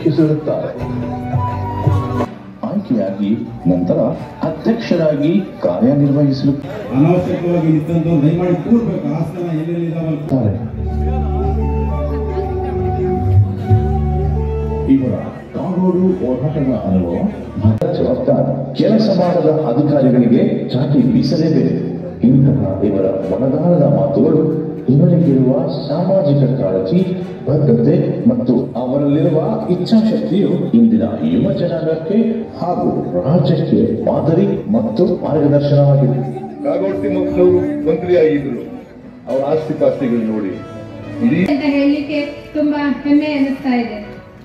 ಪರೀಕ್ಷಿಸಿರುತ್ತಾರೆ ಆಯ್ಕೆಯಾಗಿ ನಂತರ ಅಧ್ಯಕ್ಷರಾಗಿ ಕಾರ್ಯನಿರ್ವಹಿಸಲು ಅನಾವಶ್ಯಕವಾಗಿ ನಿಂತಂತವ್ರು ದಯಮಾಡಿ ಕೂರ್ಬೇಕು ಆಸನ ಎಲ್ಲೆಲ್ಲಿದಾವಲ್ಲ ಇದ್ದಾರೆ. ಇವರ ಕಾಗೋಡು ಹೋರಾಟದ ಅನುಭವ ಮತ್ತು ಜವಾಬ್ದಾರಿ ಕೆಲಸ ಮಾಡದ ಅಧಿಕಾರಿಗಳಿಗೆ ಚಾಟಿ ಬೀಸಲೇಬೇಕು ಇಂತಹ ಇವರ ಮನದಾಳದ ಮಾತುಗಳು ಇವರಿಗಿರುವ ಸಾಮಾಜಿಕ ಕಾಳಜಿ ಬದ್ಧತೆ ಮತ್ತು ಅವರಲ್ಲಿರುವ ಇಚ್ಛಾಶಕ್ತಿಯು ಇಂದಿನ ಯುವ ಜನಾಂಗಕ್ಕೆ ಹಾಗೂ ರಾಜ್ಯಕ್ಕೆ ಮಾದರಿ ಮತ್ತು ಮಾರ್ಗದರ್ಶನವಾಗಿದೆ ಕಾಗೋಡು ತಿಮ್ಮಪ್ಪನವರು ಮಂತ್ರಿಯಾಗಿದ್ರು ಅವರ ಆಸ್ತಿ ಪಾಸ್ತಿಗಳು ನೋಡಿ ಇಡೀ ಅಂತ ಹೇಳಲಿಕ್ಕೆ ತುಂಬಾ ಹೆಮ್ಮೆ ಅನ್ನಿಸ್ತಾ ಇದೆ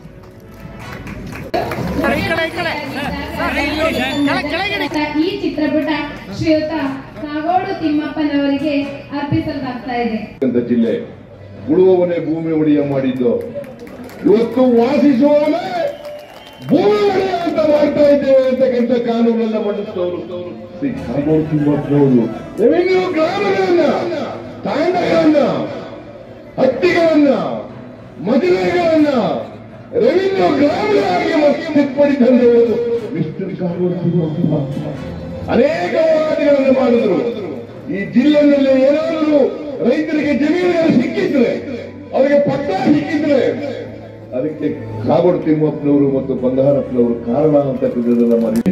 ಈ ಚಿತ್ರಪಟ ಶ್ರೀಯುತ ಕಾಗೋಡು ತಿಮ್ಮಪ್ಪನವರಿಗೆ ಅರ್ಪಿಸಲಾಗ್ತಾ ಇದೆ ಅಂತ ಜಿಲ್ಲೆ ಉಳುವವನೇ ಭೂಮಿ ಒಡೆಯ ಮಾಡಿದ್ದು ಇವತ್ತು ವಾಸಿಸುವವನೇ ಭೂಮಿ ಒಡೆಯ ಅಂತ ಮಾಡ್ತಾ ಇದ್ದೇವೆ ಅಂತಕ್ಕಂಥ ಕಾನೂನೆಲ್ಲ ಮಂಡಿಸಿದವರು ಶ್ರೀ ಕಾಗೋಡು ತಿಮ್ಮಪ್ಪನವರು ರೆವೆನ್ಯೂ ಗ್ರಾಮಗಳನ್ನ ತಾಂಡಗಳನ್ನ ಹಟ್ಟಿಗಳನ್ನ ಮದುವೆಗಳನ್ನ ರೆವಿನ್ಯೂ ಗ್ರಾಮಗಳಾಗಿ ಮುಖ್ಯಮಂತ್ರಿ ತಂದವರು ಮಿಸ್ಟರ್ ಕಾಗೋಡು ತಿಮ್ಮಪ್ಪ ಅನೇಕ ಹೋರಾಟಗಳನ್ನು ಮಾಡಿದ್ರು ಈ ಜಿಲ್ಲೆಯಲ್ಲಿ ಏನಾದರೂ ರೈತರಿಗೆ ಜಮೀನುಗಳು ಸಿಕ್ಕಿದ್ರೆ ಅವರಿಗೆ ಪಟ್ಟ ಸಿಕ್ಕಿದ್ರೆ ಅದಕ್ಕೆ ಕಾಗೋಡು ತಿಮ್ಮಪ್ಪನವರು ಮತ್ತು ಬಂಗಾರಪ್ಪನವರು ಕಾರಣ ಅಂತಕ್ಕಂಥದ್ದನ್ನ ಮಾಡಿ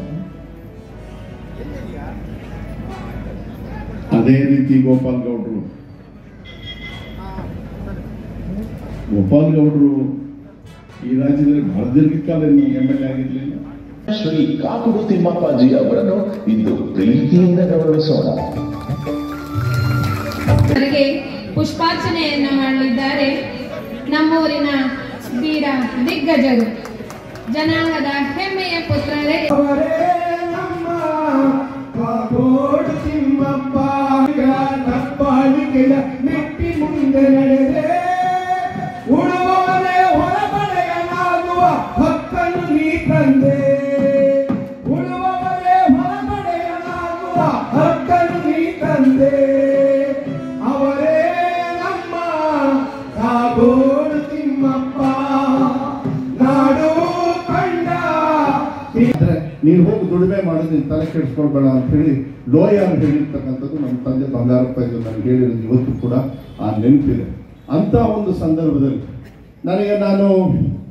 ಅದೇ ರೀತಿ ಗೋಪಾಲ್ ಗೌಡ್ರು ಗೋಪಾಲ್ ಗೌಡ್ರು ಈ ರಾಜ್ಯದಲ್ಲಿ ಬಹಳ ದೀರ್ಘಕಾಲ ಎಂ ಎಲ್ ಎ ಆಗಿರ್ಲಿಲ್ಲ ಶ್ರೀ ಕಾಕುಡು ತಿಮ್ಮಪ್ಪಾಜಿ ಅವರನ್ನು ಇಂದು ಪ್ರೀತಿಯಿಂದ ಗೌರವಿಸೋಣ ಅವರಿಗೆ ಪುಷ್ಪಾರ್ಚನೆಯನ್ನ ಮಾಡಲಿದ್ದಾರೆ ನಮ್ಮೂರಿನ ವೀರ ದಿಗ್ಗಜರು ಜನಾಂಗದ ಹೆಮ್ಮೆಯ ಪುತ್ರರೇ ಮೆಟ್ಟಿ ಮುಂದೆ ನಡೆದೆ ಉಳುವವನೇ ಹೊರಬಡೆಯನಾಗುವ ಹಕ್ಕನ್ನು ನೀ ತಂದೆ ಉಳುವವನೇ ಹೊರಬಡೆಯನಾಗುವ ಹಕ್ಕನ್ನು ನೀ ತಂದೆ ಅವರೇ ನಮ್ಮ ಕಾಗೋಡು ತಿಮ್ಮಪ್ಪ ನಾಡು ಕಂಡ ಆದ್ರೆ ನೀನು ಹೋಗಿ ದುಡಿಮೆ ಮಾಡೋದು ನೀನು ತಲೆ ಕೆಡಿಸ್ಕೊಳ್ಬೇಡ ಅಂತ ಹೇಳಿ ಲೋಯರ್ ಹೇಳಿರ್ತಕ್ಕಂಥದ್ದು ನಮ್ಮ ತಂದೆ ಬಂಗಾರಪ್ಪ ಇದು ನನಗೆ ಹೇಳಿರೋದು ಇವತ್ತು ಕೂಡ ಆ ನೆನಪಿದೆ ಅಂತ ಒಂದು ಸಂದರ್ಭದಲ್ಲಿ ನನಗೆ ನಾನು